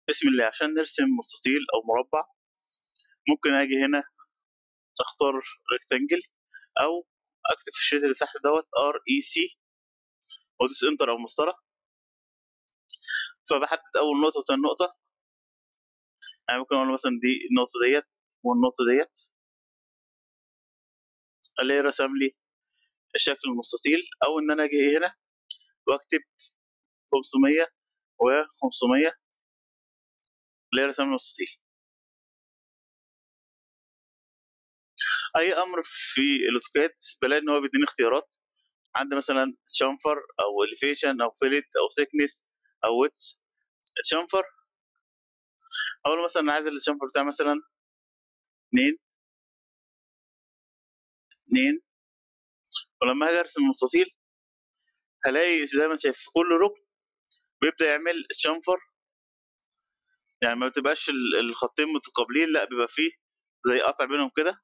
بسم الله عشان نرسم مستطيل او مربع ممكن اجي هنا اختار ريكتانجل او اكتب في الشريط اللي تحت دوت ار اي سي وادوس انتر او مسطره فبحدد اول نقطه وتاني نقطه يعني ممكن اقول مثلا دي النقطه ديت والنقطه ديت اللي رسم لي الشكل المستطيل او ان انا اجي هنا واكتب 500 و 500 اللي رسم لي المستطيل اي امر في الاوتوكاد بلاقي ان هو بيديني اختيارات عندي مثلا شنفر او اليفيشن او فيلت او ثيكنس او ويتس الشنفر اقول مثلا انا عايز الشنفر بتاعي مثلا 2 2 ولما هاجي ارسم المستطيل هلاقي زي ما انت شايف في كل ركن بيبدا يعمل شنفر يعني ما بتبقاش الخطين متقابلين لا بيبقى فيه زي قطع بينهم كده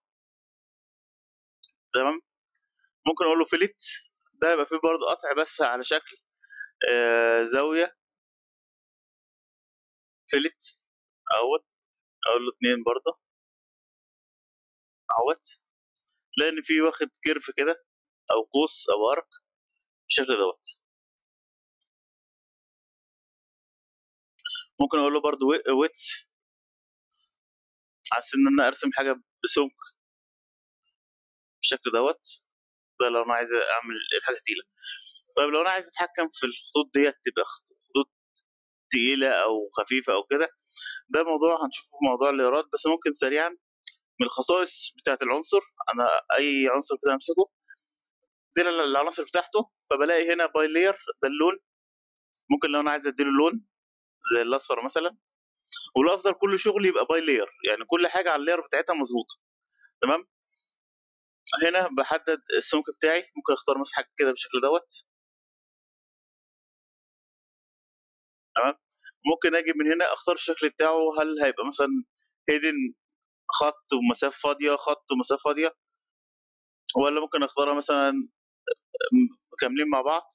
تمام ممكن اقول له فيلت ده يبقى فيه برضه قطع بس على شكل آه زاويه فيلت اهوت اقول له اتنين برضه اهوت تلاقي ان في واخد كيرف كده او قوس او ارك بالشكل دوت ممكن اقول له برضه ويتس عشان ان انا ارسم حاجه بسمك بالشكل دوت ده لو انا عايز اعمل الحاجه تقيله طيب لو انا عايز اتحكم في الخطوط ديت تبقى خطوط تقيله او خفيفه او كده ده موضوع هنشوفه في موضوع الايراد بس ممكن سريعا من الخصائص بتاعه العنصر انا اي عنصر كده امسكه دي العناصر بتاعته فبلاقي هنا باي لير ده اللون ممكن لو انا عايز اديله لون زي الاصفر مثلا والافضل كل شغل يبقى باي لير يعني كل حاجه على اللير بتاعتها مظبوطه تمام هنا بحدد السمك بتاعي ممكن اختار مثلا حاجه كده بالشكل دوت تمام ممكن اجي من هنا اختار الشكل بتاعه هل هيبقى مثلا هيدن خط ومسافه فاضيه خط ومسافه فاضيه ولا ممكن اختارها مثلا كاملين مع بعض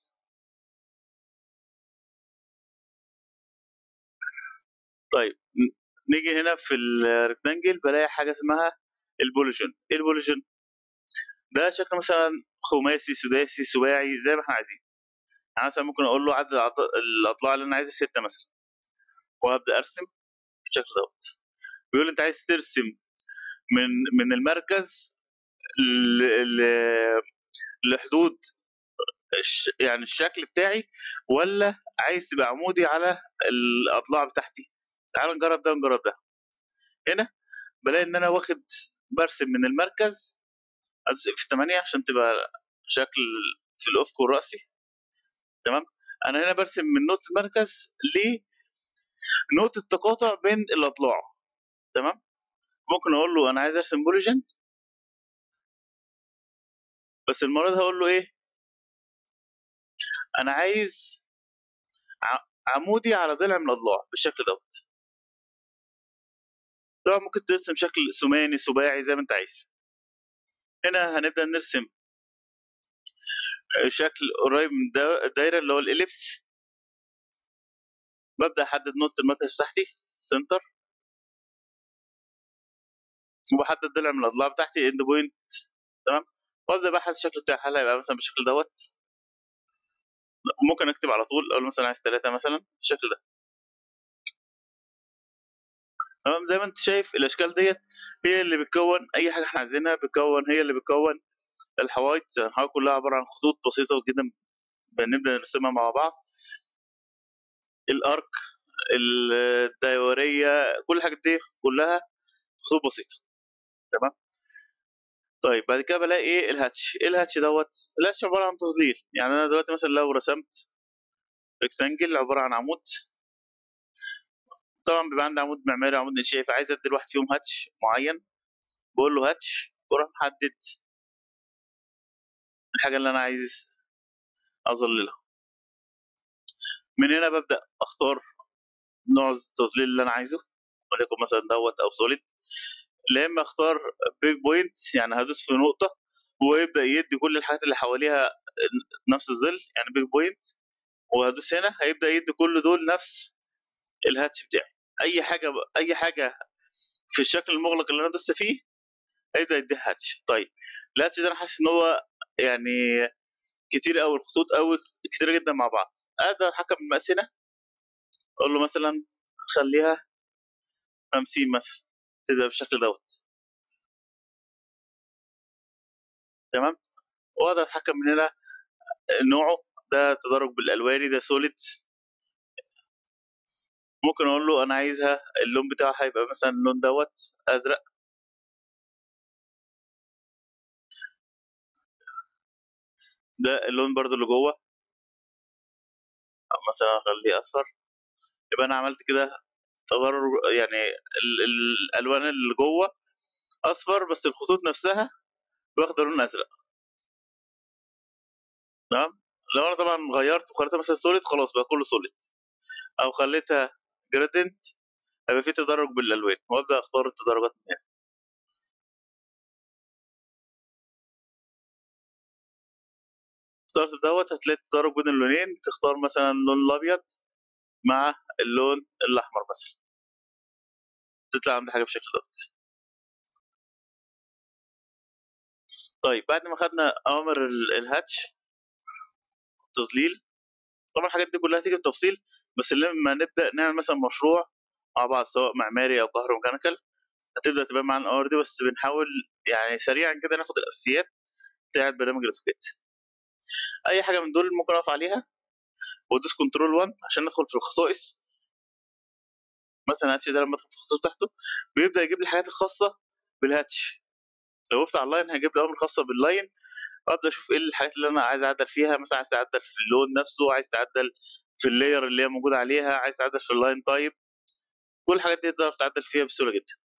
طيب نيجي هنا في الريكتانجل بلاقي حاجه اسمها البوليجن ايه البوليجن ده شكل مثلا خماسي سداسي سباعي زي ما احنا عايزين يعني مثلا ممكن اقول له عدد الاضلاع اللي انا عايزها ستة مثلا وابدا ارسم بالشكل دوت بيقول انت عايز ترسم من من المركز لحدود يعني الشكل بتاعي ولا عايز تبقى عمودي على الاضلاع بتاعتي تعال نجرب ده ونجرب ده هنا بلاقي ان انا واخد برسم من المركز ادوس اف 8 عشان تبقى شكل في الافق والراسي تمام انا هنا برسم من نقطه المركز لنقطه تقاطع بين الاضلاع تمام ممكن اقول له انا عايز ارسم بوليجن بس المره دي هقول له ايه انا عايز عمودي على ضلع من الاضلاع بالشكل دوت طبعا ممكن ترسم شكل ثماني سباعي زي ما انت عايز هنا هنبدا نرسم شكل قريب من الدايره اللي هو الاليبس ببدا احدد نقطه المركز بتاعتي سنتر وبحدد ضلع من الاضلاع بتاعتي اند بوينت تمام وابدا بحدد الشكل بتاعي هل هيبقى مثلا بالشكل دوت ممكن اكتب على طول اقول مثلا عايز ثلاثة مثلا بالشكل ده تمام زي ما انت شايف الاشكال ديت هي اللي بتكون اي حاجه احنا عايزينها بتكون هي اللي بتكون الحوايط الحوايط كلها عباره عن خطوط بسيطه جدا بنبدا نرسمها مع بعض الارك الدايوريه كل الحاجات دي كلها خطوط بسيطه تمام طيب بعد كده بلاقي ايه الهاتش ايه الهاتش دوت الهاتش عباره عن تظليل يعني انا دلوقتي مثلا لو رسمت ريكتانجل عباره عن عمود طبعا بيبقى عندي عمود معماري عمود انشائي فعايز ادي لواحد فيهم هاتش معين بقول له هاتش واروح محدد الحاجه اللي انا عايز اظللها من هنا ببدا اختار نوع التظليل اللي انا عايزه وليكن مثلا دوت او سوليد لا اما اختار بيج بوينت يعني هدوس في نقطه ويبدا يدي كل الحاجات اللي حواليها نفس الظل يعني بيج بوينت وهدوس هنا هيبدا يدي كل دول نفس الهاتش بتاعي اي حاجه اي حاجه في الشكل المغلق اللي انا دوست فيه هيبدا يديها هاتش طيب الهاتش ده انا حاسس ان هو يعني كتير قوي الخطوط قوي كتير جدا مع بعض اقدر اتحكم بالمقاس هنا اقول له مثلا خليها 50 مثلا تبقى بالشكل دوت تمام واقدر اتحكم من هنا نوعه ده تدرج بالالواني ده سوليد ممكن اقول له انا عايزها اللون بتاعها هيبقى مثلا اللون دوت ازرق ده اللون برضو اللي جوه أو مثلا اخليه اصفر يبقى انا عملت كده تضرر يعني ال- ال- الالوان اللي جوه اصفر بس الخطوط نفسها واخده لون ازرق تمام لو انا طبعا غيرت وخليتها مثلا سوليد خلاص بقى كله سوليد او خليتها جرادنت هيبقى في تدرج بالالوان وابدا اختار التدرجات من هنا اخترت دوت هتلاقي التدرج بين اللونين تختار مثلا اللون الابيض مع اللون الاحمر مثلا تطلع عندي حاجه بالشكل دوت طيب بعد ما خدنا اوامر ال- الهاتش تظليل طبعا الحاجات دي كلها تيجي بالتفصيل بس لما نبدا نعمل مثلا مشروع مع بعض سواء معماري او كهروميكانيكال هتبدا تبان معانا الاوامر دي بس بنحاول يعني سريعا كده ناخد الاساسيات بتاعت برنامج الاوتوكاد اي حاجه من دول ممكن اقف عليها وادوس كنترول 1 عشان ندخل في الخصائص مثلا الهاتش ده لما ادخل في الخصائص بتاعته بيبدا يجيب لي الحاجات الخاصه بالهاتش لو وقفت على اللاين هيجيب لي اوامر خاصه باللاين وابدا اشوف ايه الحاجات اللي انا عايز اعدل فيها مثلا عايز تعدل في اللون نفسه عايز تعدل في اللاير اللي هي موجوده عليها عايز تعدل في اللاين تايب كل الحاجات دي تقدر تعدل فيها بسهوله جدا